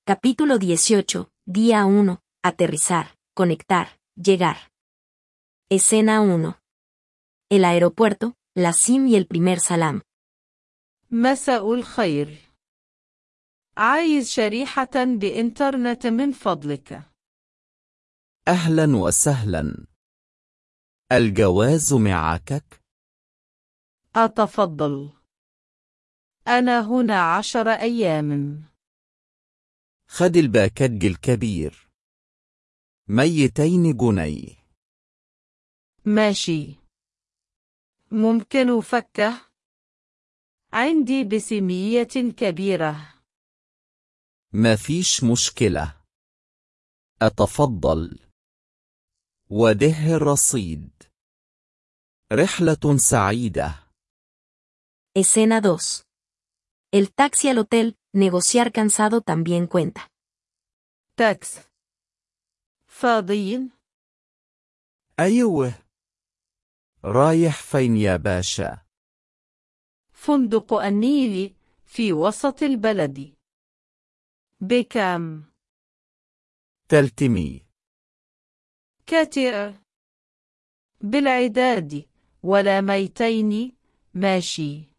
Capítulo 18, Día 1. Aterrizar, conectar, llegar. Escena 1. El aeropuerto, la SIM y el primer salam. مساء الخير. عايز شريحة بإنترنت من فضلك. أهلا وسهلا الجواز معك؟ أتفضل. أنا هنا عشر أيام. خد الباكج الكبير ميتين جنيه ماشي. ممكن فكه؟ عندي بسمية كبيرة. ما فيش مشكلة أتفضل وده الرصيد رحلة سعيدة Escena 2. El taxi al hotel, negociar cansado también cuenta. تاكس. فاضيين؟ أيوه رايح فين يا باشا فندق النيل في وسط البلد. بكام؟ تلتمي كاتئ. بالعداد ولا ميتين ماشي.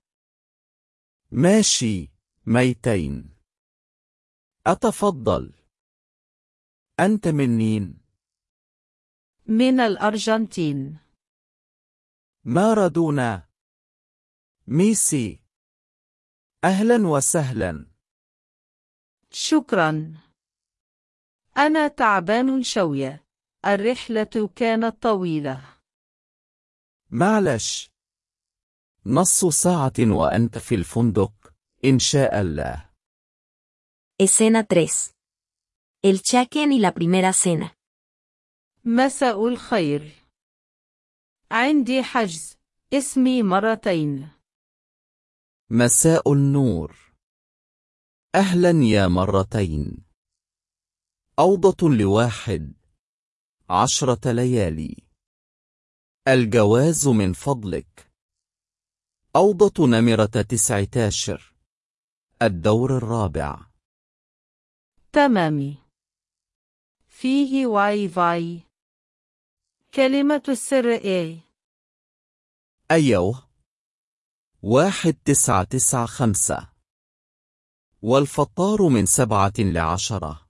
ماشي ميتين أتفضل أنت منين؟ من الأرجنتين. مارادونا ميسي أهلا وسهلا شكرا. أنا تعبان شوية. الرحلة كانت طويلة. معلش نص ساعة وأنت في الفندق إن شاء الله Escena 3. El check-in y la primera cena. مساء الخير. عندي حجز. اسمي مرتين. مساء النور أهلا يا مرتين أوضة لواحد عشرة ليالي الجواز من فضلك أوضة نمرة تسعتاشر الدور الرابع تمامي. فيه واي فاي. كلمة السر ايه؟ أيوه واحد تسعة تسعة خمسة والفطار من سبعة لعشرة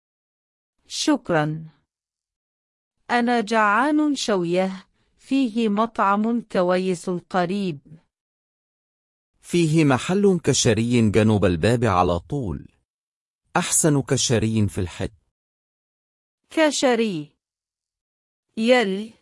شكرا. أنا جعان شوية. فيه مطعم كويس القريب. فيه محل كشري جنوب الباب على طول أحسن كشري في الحت كشري. يل.